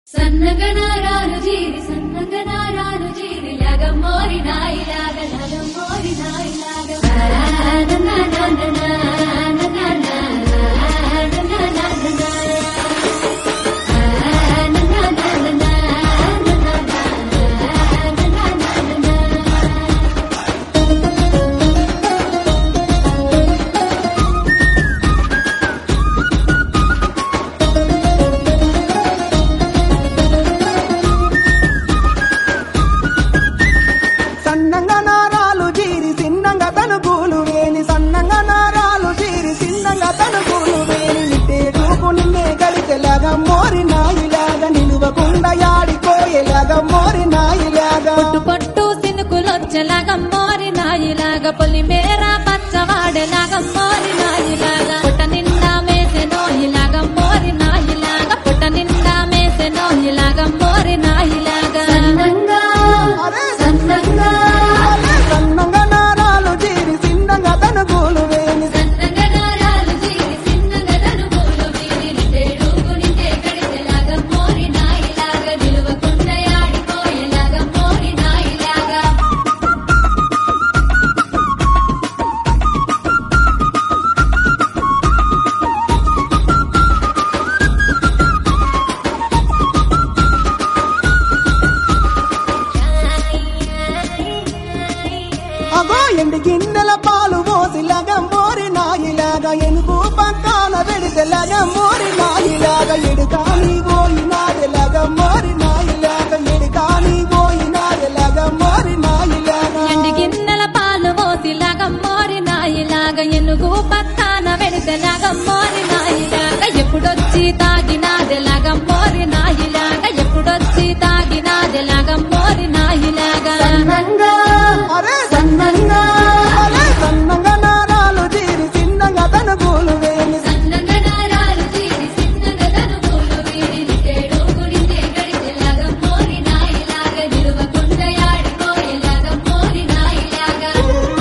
సన్నగనారాలు జీరి సన్నగనారాలు జీరి లగం మోరి నాయిలాగ లగం మోరి నాయిలాగ సన్నంగా నారాలు జీరి సిన్నంగా తనుగులు వేని సన్నంగా నారాలు జీరి సిన్నంగా తనుగులు వేని నిట్టే చూపు నిన్నే గడిచెలాగా మోరి నాయిలాగా నిలువకుండా యాడిపోయేలాగా మోరి నాయిలాగా పొట్టు పొట్టు సినుకులొచ్చేలాగా మోరి నాయిలాగా పొలి మేర పచ్చవాడేలాగా మోరి నాయిలాగా పుట్ట నిండా మేసే నోయిలాగా మోరి నాయిలాగా పుట్ట నిండా మేసే నోయిలాగా మోరి నాయిలాగా సన్నంగా సన్నంగా అరే సన్నంగా నారాలు జీరి సిన్నంగా తనుగులు వేని సన్నగనారాలు జీరి సిన్నగ తనుగులు వీరి నిండేడుగు నిండే గడిచెలాగ మోరి నాయిలాగ నిలువకుండా యాడిపోయేలాగ మోరి నాయిలాగా అగో ఎండి గిన్నెల పాలు మోసిలాగా మోరి నాయిలాగా ఎనుగు పక్కన వెడితెలాగా మోరి నాయిలాగా ఎడుకాని పోయినాడెలాగా మోరి నాయిలాగా ఎడుకాని పోయినాడెలాగా మోరి నాయిలాగా ఎండి గిన్నెల పాలు మోసిలాగా మోరి నాయిలాగా ఎనుగు పక్కన వెడితేలాగా మోరి నాయిలాగా ఎప్పుడొచ్చి తాగినాదెలాగా మోరి నాయిలాగా ఎప్పుడొచ్చి తాగినాదెలాగా మోరి నాయిలాగా సన్నంగా అరే సన్నంగా అరే సన్నంగా నారాలు తీరి చిన్నగా తనుగులు వేని సన్నగనారాలు జీరి సిన్నగ తనుగులు వీరి నిండేడుగు నిండే గడిచెలాగ మోరి నాయిలాగ నిలువకుండా యాడిపోయేలాగ మోరి నాయిలాగా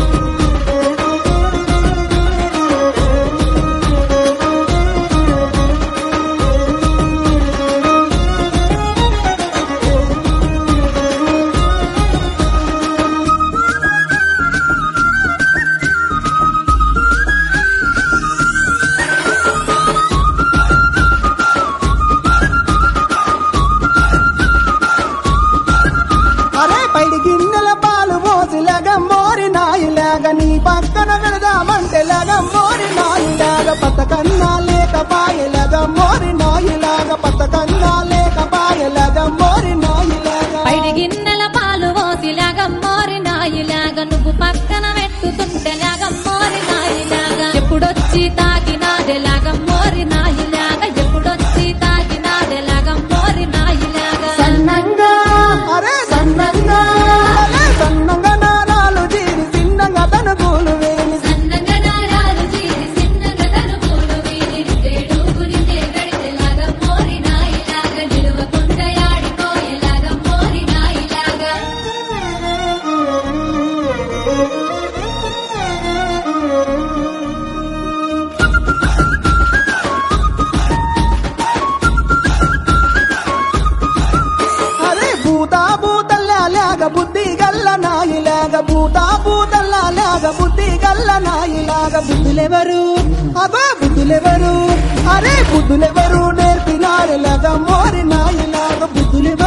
అరే పైడి గిన్నెల పాలు మోసిలాగా మోరి నాయిలాగా నీ పక్కన వెళదామంటేలాగా మోరి నాయిలాగా పచ్చకన్నా లేక పాయలాగా మోరి నాయిలాగా పచ్చకన్నా లేక పాయలాగా మోరి నాయిలాగా పైడి గిన్నెల పాలు పోసిలాగా మోరి నాయిలాగా నువ్వు పక్కన పెట్టుకుంటేలాగా మోరి నాయిలాగా ఎప్పుడొచ్చి తాగినాదెలాగా మోరి నాయిలాగా ఎప్పుడొచ్చి తాగినాదెలాగా మోరి నాయిలాగా సన్నంగా అరే సన్నంగా అరే సన్నంగా నారాలు తీరి చిన్నగా తనుగులు వేని సన్నగనారాలు జీరి సిన్నగ తనుగులు వీరి నిండేడుగు నిండే గడిచెలాగ మోరి నాయిలాగ నిలువకుండా యాడిపోయేలాగ మోరి నాయిలాగా అరే భూతా భూతల్లాగా బుద్ధి గల్ల నాయిలాగా భూతా భూతల్లాగా బుద్ధి గల్ల నాయిలాగా బుద్ధులెవరు అగో బుద్ధులెవరు అరే బుద్ధులెవరు నేర్పినారులాగా మోరి నాయిలాగా బుద్ధులెవరు